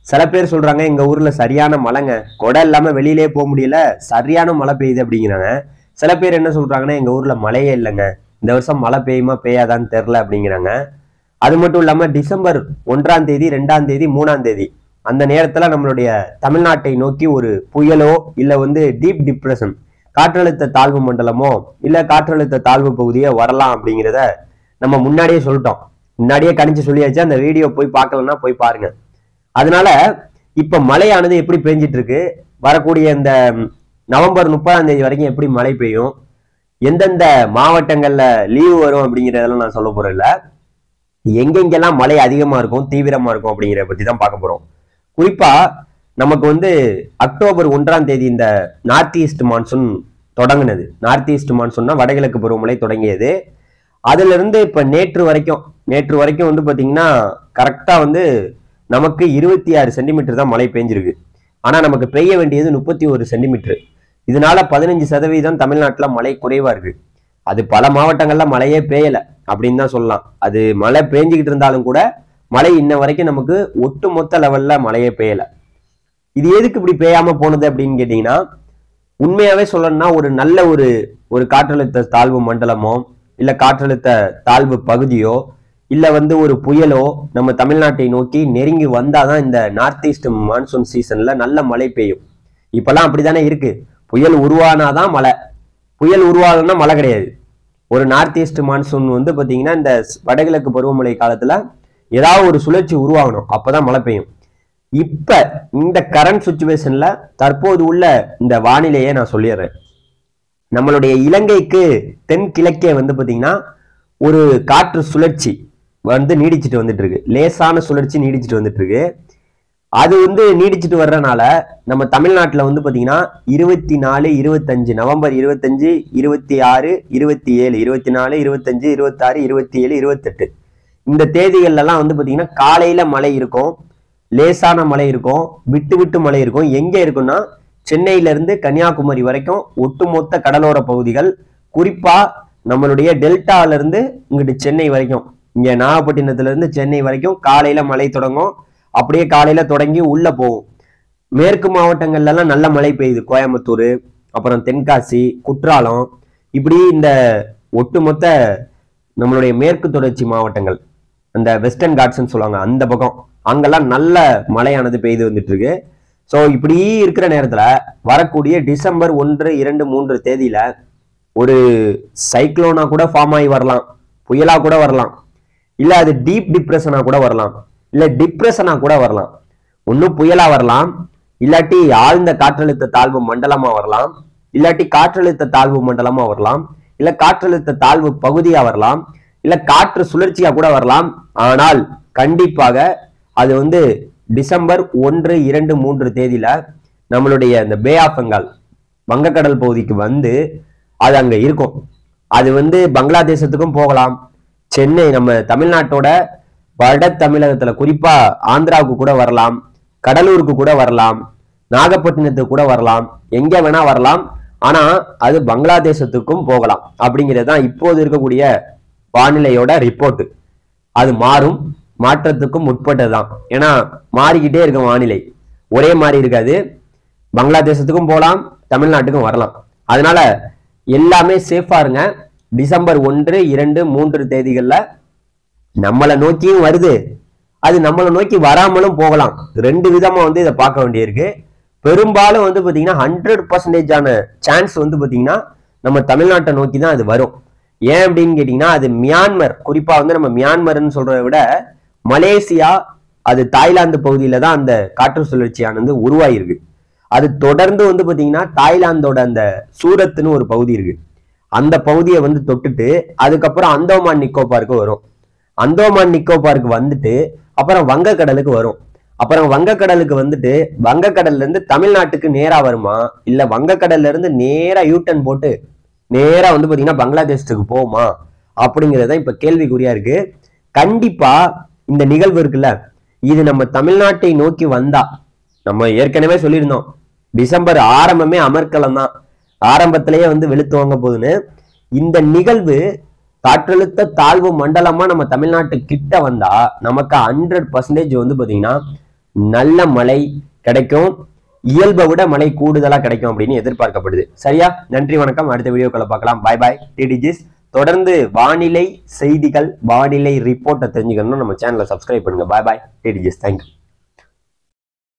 சில பேர் சொல்றாங்க எங்க ஊர்ல சரியான மழைங்க கொடை இல்லாம வெளியிலே போக முடியல சரியான மழை பெய்யுது அப்படிங்கிறாங்க சில பேர் என்ன சொல்றாங்கன்னா எங்க ஊர்ல மழையே இல்லைங்க இந்த வருஷம் மழை பெய்யுமா பெய்யாதான்னு தெரில அப்படிங்கிறாங்க அது மட்டும் இல்லாம டிசம்பர் ஒன்றாம் தேதி ரெண்டாம் தேதி மூணாம் தேதி அந்த நேரத்துல நம்மளுடைய தமிழ்நாட்டை நோக்கி ஒரு புயலோ இல்ல வந்து டீப் டிப்ரெஷன் காற்றழுத்த தாழ்வு மண்டலமோ இல்ல காற்றழுத்த தாழ்வு பகுதியோ வரலாம் அப்படிங்கிறத நம்ம முன்னாடியே சொல்லிட்டோம் முன்னாடியே கணிச்சு சொல்லியாச்சு அந்த வீடியோ போய் பார்க்கலன்னா போய் பாருங்க அதனால இப்ப மழையானது எப்படி பெஞ்சிட்டு இருக்கு வரக்கூடிய இந்த நவம்பர் முப்பதாம் தேதி வரைக்கும் எப்படி மழை பெய்யும் எந்தெந்த மாவட்டங்கள்ல லீவு வரும் அப்படிங்கறதெல்லாம் நான் சொல்ல போறேன் இல்ல எங்கெங்கெல்லாம் மழை அதிகமா இருக்கும் தீவிரமா இருக்கும் அப்படிங்கிறத பத்தி தான் பார்க்க போறோம் குறிப்பா நமக்கு வந்து அக்டோபர் ஒன்றாம் தேதி இந்த நார்த் ஈஸ்ட் மான்சூன் தொடங்குனது நார்த் ஈஸ்ட் மான்சூன்னா வடகிழக்கு பருவமழை தொடங்கியது அதுல இருந்து இப்ப நேற்று வரைக்கும் நேற்று வரைக்கும் வந்து பாத்தீங்கன்னா கரெக்டா வந்து நமக்கு இருபத்தி ஆறு சென்டிமீட்டர் தான் மழை பெஞ்சிருக்கு ஆனா நமக்கு பெய்ய வேண்டியது முப்பத்தி ஒரு சென்டிமீட்டர் இதனால பதினஞ்சு சதவீதம் தமிழ்நாட்டுல மழை குறைவா இருக்கு அது பல மாவட்டங்கள்ல மழையே பெய்யல அப்படின்னு தான் சொல்லலாம் அது மழை பெஞ்சுக்கிட்டு இருந்தாலும் கூட மழை இன்ன வரைக்கும் நமக்கு ஒட்டுமொத்த லெவல்ல மழையே பெய்யல இது எதுக்கு இப்படி பெய்யாம போனது அப்படின்னு கேட்டீங்கன்னா உண்மையாவே சொல்லணும்னா ஒரு நல்ல ஒரு ஒரு காற்றழுத்த தாழ்வு மண்டலமோ இல்ல காற்றழுத்த தாழ்வு பகுதியோ இல்ல வந்து ஒரு புயலோ நம்ம தமிழ்நாட்டை நோக்கி நெருங்கி வந்தாதான் இந்த நார்த் ஈஸ்ட் மான்சூன் சீசன்ல நல்ல மழை பெய்யும் இப்பெல்லாம் அப்படித்தானே இருக்கு புயல் உருவானாதான் மழை புயல் உருவாகணும்னா மழை கிடையாது ஒரு நார்த் ஈஸ்ட் மான்சூன் வந்து பாத்தீங்கன்னா இந்த வடகிழக்கு பருவமழை காலத்துல ஏதாவது ஒரு சுழற்சி உருவாகணும் அப்பதான் மழை பெய்யும் இப்ப இந்த கரண்ட் சுச்சுவேஷன்ல தற்போது உள்ள இந்த வானிலையை நான் சொல்லிடுறேன் நம்மளுடைய இலங்கைக்கு தென் கிழக்கே வந்து பாத்தீங்கன்னா ஒரு காற்று சுழற்சி வந்து நீடிச்சிட்டு வந்துட்டு இருக்கு லேசான சுழற்சி நீடிச்சிட்டு வந்துட்டு இருக்கு அது வந்து நீடிச்சிட்டு வர்றனால நம்ம தமிழ்நாட்டுல வந்து பாத்தீங்கன்னா இருபத்தி நாலு இருபத்தஞ்சு நவம்பர் இருபத்தஞ்சு இருபத்தி ஆறு இருபத்தி ஏழு இருபத்தி நாலு இருபத்தஞ்சு இருபத்தாறு இருபத்தி ஏழு இருபத்தெட்டு இந்த தேதிகள்ல எல்லாம் வந்து பாத்தீங்கன்னா காலையில மழை இருக்கும் லேசான மழை இருக்கும் விட்டு விட்டு மழை இருக்கும் எங்க இருக்கும்னா சென்னையில இருந்து கன்னியாகுமரி வரைக்கும் ஒட்டுமொத்த கடலோர பகுதிகள் குறிப்பா நம்மளுடைய டெல்டால இருந்து இங்கிட்டு சென்னை வரைக்கும் இங்க நாகப்பட்டினத்துல இருந்து சென்னை வரைக்கும் காலையில மழை தொடங்கும் அப்படியே காலையில தொடங்கி உள்ள போகும் மேற்கு மாவட்டங்கள்ல எல்லாம் நல்ல மழை பெய்யுது கோயம்புத்தூர் அப்புறம் தென்காசி குற்றாலம் இப்படி இந்த ஒட்டுமொத்த நம்மளுடைய மேற்கு தொடர்ச்சி மாவட்டங்கள் அந்த வெஸ்டர்ன் காட்ஸ்ன்னு சொல்லுவாங்க அந்த பக்கம் அங்கெல்லாம் நல்ல மழையானது பெய்து வந்துட்டு இருக்கு ஸோ இப்படி இருக்கிற நேரத்துல வரக்கூடிய டிசம்பர் ஒன்று இரண்டு மூன்று தேதியில ஒரு சைக்ளோனா கூட ஃபார்ம் ஆகி வரலாம் புயலா கூட வரலாம் இல்ல அது டீப் டிப்ரெஷனா கூட வரலாம் இல்ல டிப்ரெஷனா கூட வரலாம் ஒன்னும் புயலா வரலாம் இல்லாட்டி ஆழ்ந்த காற்றழுத்த தாழ்வு மண்டலமா வரலாம் இல்லாட்டி காற்றழுத்த தாழ்வு மண்டலமா வரலாம் இல்ல காற்றழுத்த தாழ்வு பகுதியா வரலாம் இல்ல காற்று சுழற்சியா கூட வரலாம் ஆனால் கண்டிப்பாக அது வந்து டிசம்பர் ஒன்று இரண்டு மூன்று தேதியில நம்மளுடைய இந்த பே ஆஃப் பெங்கால் வங்கக்கடல் பகுதிக்கு வந்து அது அங்க இருக்கும் அது வந்து பங்களாதேசத்துக்கும் போகலாம் சென்னை நம்ம தமிழ்நாட்டோட வட தமிழகத்துல குறிப்பா ஆந்திராவுக்கு கூட வரலாம் கடலூருக்கு கூட வரலாம் நாகப்பட்டினத்துக்கு கூட வரலாம் எங்க வேணா வரலாம் ஆனா அது பங்களாதேசத்துக்கும் போகலாம் அப்படிங்கிறது தான் இப்போது இருக்கக்கூடிய வானிலையோட ரிப்போர்ட் அது மாறும் மாற்றத்துக்கும் உட்பட்டதுதான் ஏன்னா மாறிக்கிட்டே இருக்கும் வானிலை ஒரே மாதிரி இருக்காது பங்களாதேசத்துக்கும் போகலாம் தமிழ்நாட்டுக்கும் வரலாம் அதனால எல்லாமே சேஃபா இருங்க டிசம்பர் ஒன்று இரண்டு மூன்று தேதிகள்ல நம்மளை நோக்கியும் வருது அது நம்மளை நோக்கி வராமலும் போகலாம் ரெண்டு விதமா வந்து இதை பார்க்க வேண்டியிருக்கு பெரும்பாலும் வந்து பாத்தீங்கன்னா ஹண்ட்ரட் பர்சன்டேஜான சான்ஸ் வந்து பாத்தீங்கன்னா நம்ம தமிழ்நாட்டை நோக்கி தான் அது வரும் ஏன் அப்படின்னு கேட்டீங்கன்னா அது மியான்மர் குறிப்பா வந்து நம்ம மியான்மர்னு சொல்றதை விட மலேசியா அது தாய்லாந்து பகுதியில தான் அந்த காற்று சுழற்சியானது உருவாயிருக்கு அது தொடர்ந்து வந்து பாத்தீங்கன்னா தாய்லாந்தோட அந்த சூரத்னு ஒரு பகுதி இருக்கு அந்த பகுதியை வந்து தொட்டுட்டு அதுக்கப்புறம் அந்தோமான் நிக்கோபாருக்கு வரும் அந்தோமான் நிக்கோபாருக்கு வந்துட்டு அப்புறம் வங்கக்கடலுக்கு வரும் அப்புறம் வங்கக்கடலுக்கு வந்துட்டு வங்கக்கடல்ல இருந்து தமிழ்நாட்டுக்கு நேரா வருமா இல்ல வங்கக்கடல்ல இருந்து நேரா யூட்டன் போட்டு நேரா வந்து பாத்தீங்கன்னா பங்களாதேஷத்துக்கு போகுமா அப்படிங்கறது தான் இப்ப கேள்விக்குறியா இருக்கு கண்டிப்பா இந்த நிகழ்வு இருக்குல்ல இது நம்ம தமிழ்நாட்டை நோக்கி வந்தா நம்ம ஏற்கனவே சொல்லியிருந்தோம் டிசம்பர் ஆரம்பமே அமர்க்கலம் தான் ஆரம்பத்திலேயே வந்து வெளுத்து வாங்க போகுதுன்னு இந்த நிகழ்வு காற்றழுத்த தாழ்வு மண்டலமா நம்ம தமிழ்நாட்டு கிட்ட வந்தா நமக்கு ஹண்ட்ரட் பர்சன்டேஜ் வந்து பாத்தீங்கன்னா நல்ல மழை கிடைக்கும் இயல்பை விட மழை கூடுதலா கிடைக்கும் அப்படின்னு எதிர்பார்க்கப்படுது சரியா நன்றி வணக்கம் அடுத்த வீடியோக்களை பார்க்கலாம் பாய் பாய் டிடிஜிஸ் தொடர்ந்து வானிலை செய்திகள் வானிலை ரிப்போர்ட்டை தெரிஞ்சுக்கணும்னா நம்ம சேனலை சப்ஸ்கிரைப் பண்ணுங்க பாய் பாய் டிடிஜிஸ் தேங்க்யூ